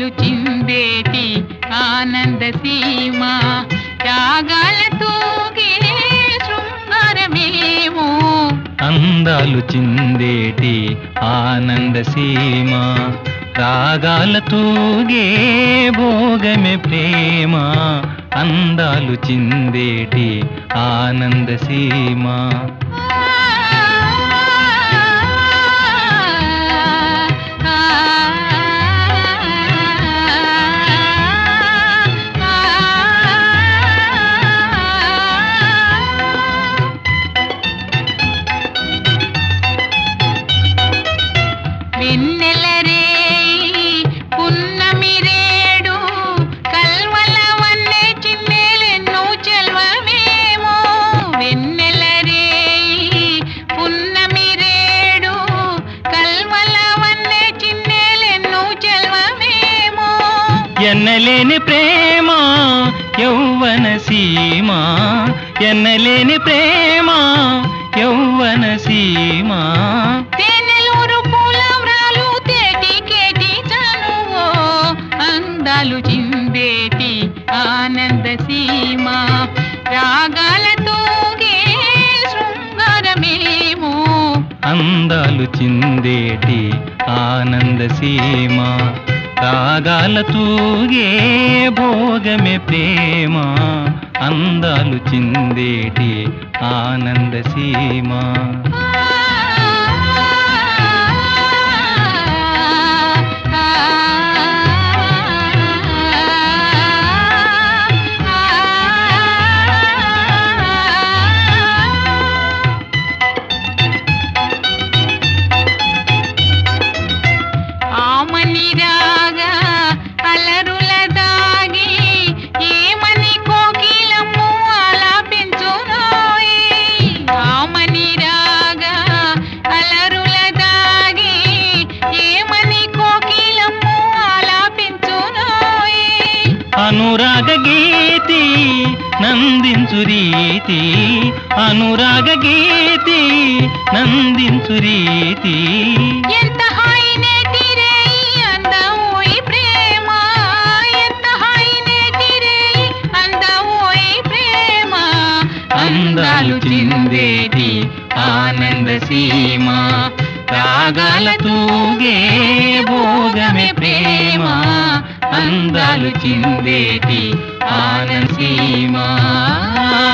అందాలు చిందేటి ఆనంద సీమ త్యాగాల తూగే శృంగారమేమో అందాలు చిందేటి ఆనంద సీమ రాగాల తూగే భోగమే ప్రేమ అందాలు చిందేటి ఆనంద సీమ వెన్నెలరే పున్నమిరేడు కల్వల వన్నె చిన్నెలెన్నో చెల్వమేమో వెన్నెలరే పున్నమిరేడు కల్వల వన్నె చిన్నెలెన్నో చెల్వమేమో ఎన్నలేని ప్రేమ యౌవన సీమ ఎన్నలేని ప్రేమ యౌవన సీమ తేనెలూరు పూలవ్రాలు తేటి కేటి చనువో అందాలు చిందేటి ఆనంద సీమ రాగాలతోగే శృంగారమేమో అందాలు చిందేటి ఆనంద సీమ రాగాల తూగే భోగమే ప్రేమ అందాలు చిందేటి ఆనంద సీమ ఆమని రాగా అలరుల దాగి ఏమని కోకిలము ఆలాపించునోయి ఆమని రాగా అలరుల దాగి ఏమని కోకిలము ఆలాపించునోయి అనురాగ గీతి నందించు రీతి అనురాగ గీతి నందించు రీతి ఎంత హాయినేటిరేయి అందమోయి ప్రేమ ఎంత హాయినేటిరేయి అందమోయి ప్రేమ అందాలు చిందేటి ఆనంద సీమ రాగాల తూగే భోగమే ప్రేమ అందాలు చిందేటి ఆనంద సీమ